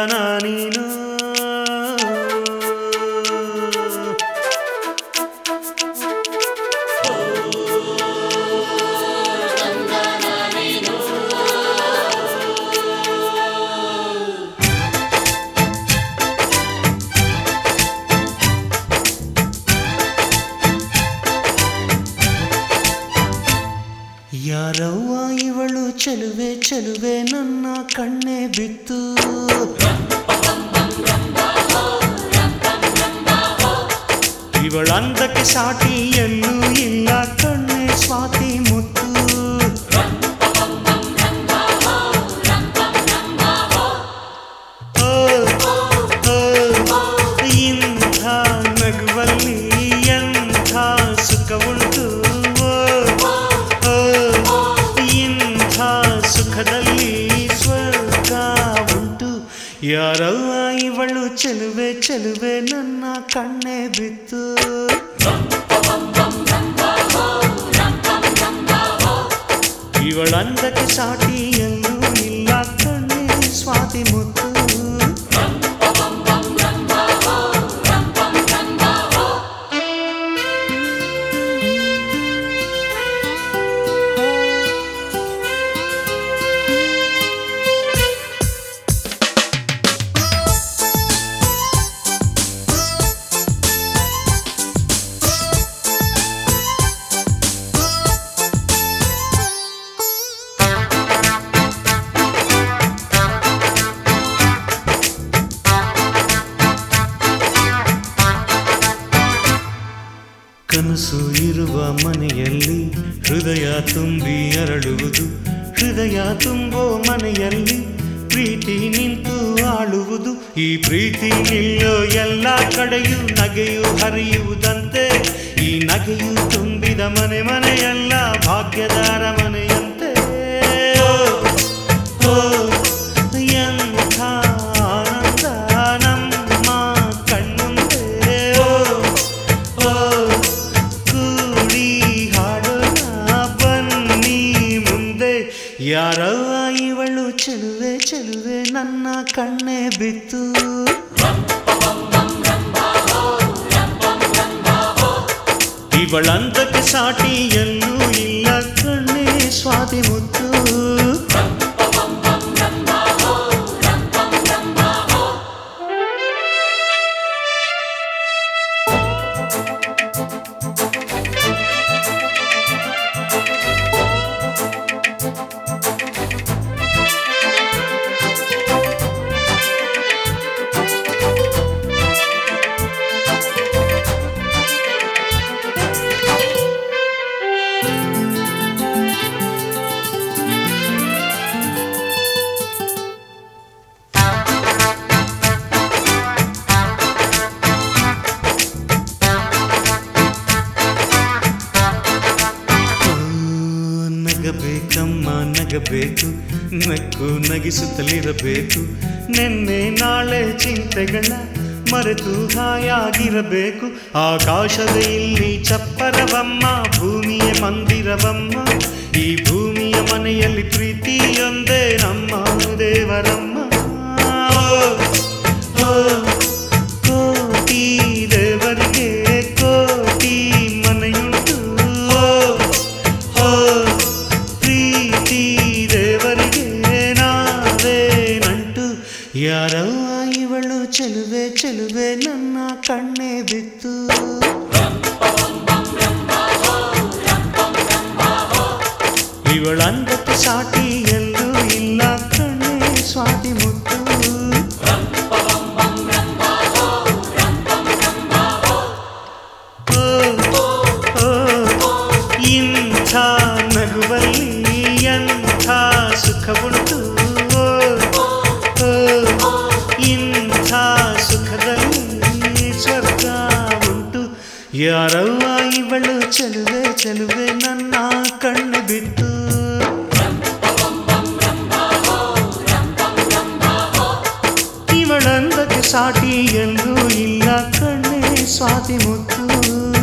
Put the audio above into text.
ತಂದಾನ ನೀನು ಯಾರವ್ವ ಇವಳು ಚೆಲುವೆ ಚೆಲುವೆ ನನ್ನ ಕಣ್ಣೆ ಬಿತ್ತು ಇವಳಂದಕ್ಕೆ ಸಾಟಿ ಎಲ್ಲೂ ಇಲ್ಲ ಕಣ್ಣೆ ಸ್ವಾತಿ ಮುತ್ತು ಓ, ಓ, ಇಂಥ ನಗುವಲ್ಲಿ ಎಂಥ ಸುಖ ಉಂಟು ಓ, ಓ, ಇಂಥ ಸುಖದಲ್ಲಿ ಸ್ವರ್ಗ ಉಂಟು ಯಾರವ್ವ ಇವಳು ಚೆಲುವೆ ಚೆಲುವೆ ನನ್ನ ಕಣ್ಣೆ ಬಿತ್ತು ಇವಳಂದಕ್ಕೆ ಸಾಟಿ ಎಲ್ಲೂ ಇಲ್ಲ ಕಣ್ಣೆ ಸ್ವಾತಿ ಮುತ್ತು ಕನಸು ಇರುವ ಮನೆಯಲ್ಲಿ ಹೃದಯ ತುಂಬಿ ಅರಳುವುದು ಹೃದಯ ತುಂಬೋ ಮನೆಯಲ್ಲಿ ಪ್ರೀತಿ ನಿಂತು ಆಳುವುದು ಈ ಪ್ರೀತಿ ನಿಲ್ಲೋ ಎಲ್ಲ ಕಡೆಯೂ ನಗೆಯು ಹರಿಯುವುದಂತೆ ಈ ನಗೆಯು ತುಂಬಿದ ಮನೆ ಮನೆಯೆಲ್ಲ ಭಾಗ್ಯದಾರ ಮನೆಯಂತೆ ಓ, ಓ, ಎಂಥ ಆನಂದ ನಮ್ಮ ಕಣ್ಣುಂದೆ ಓ ಓ ಕೂಡಿ ಹಾಡೋಣ ಬನ್ನಿ ಮುಂದೆ ಯಾರವ್ವ ಇವಳು ಚೆಲುವೆ ಚೆಲುವೆ ನನ್ನ ಕಣ್ಣೆ ಬಿತ್ತು ಇವಳಂದಕ್ಕೆ ಸಾಟಿ ಎಲ್ಲೂ ಇಲ್ಲ ಕಣ್ಣೆ ಸ್ವಾತಿ ಮುತ್ತು ಓ, ನಗಬೇಕಮ್ಮ ನಗಬೇಕು ನಕ್ಕು ನಗಿಸುತ್ತಲಿರಬೇಕು ನಿನ್ನೆ ನಾಳೆ ಚಿಂತೆಗಳ ಮರೆತು ಹಾಯಾಗಿರಬೇಕು ಆಕಾಶವೇ ಇಲ್ಲಿ ಚಪ್ಪರವಮ್ಮ ಭೂಮಿಯ ಮಂದಿರವಮ್ಮ ಈ ಭೂಮಿಯ ಮನೆಯಲ್ಲಿ ಪ್ರೀತಿಯೊಂದೇ ನಮ್ಮ ದೇವರಮ್ಮ ಓ, ಓ, ಕೋಟಿ ದೇವರಿಗೆ ಕೋಟಿ ಮನೆಯುಂಟು ಓ, ಓ, ಪ್ರೀತಿ ದೇವರಿಗೆ ನಾವೇ ನಂಟು ಯಾರವ್ವ ಇವಳು ಚೆಲುವೆ ಚೆಲುವೆ ನನ್ನ ಕಣ್ಣೆ ಬಿತ್ತು ಇವಳಂದಕ್ಕೆ ಸಾಟಿ ಎಲ್ಲೂ ಇಲ್ಲ ಕಣ್ಣೆ ಸ್ವಾತಿ ಮುತ್ತು ಓ, ಓ, ಇಂಥ ನಗುವಲ್ಲಿ ಎಂಥ ಸುಖವುಂಟು ಓ, ಓ, ಇಂಥ ಸುಖದಲ್ಲಿ ಸ್ವರ್ಗ ಉಂಟು ಯಾರವ್ವ ಇವಳು ಚೆಲುವೆ ಚೆಲುವೆ ನನ್ನ ಕಣ್ಣು ಬಿತ್ತು ಇವಳಂದಕ್ಕೆ ಸಾಟಿ ಎಲ್ಲೂ ಇಲ್ಲ ಕಣ್ಣೆ ಸ್ವಾತಿ ಮುತ್ತು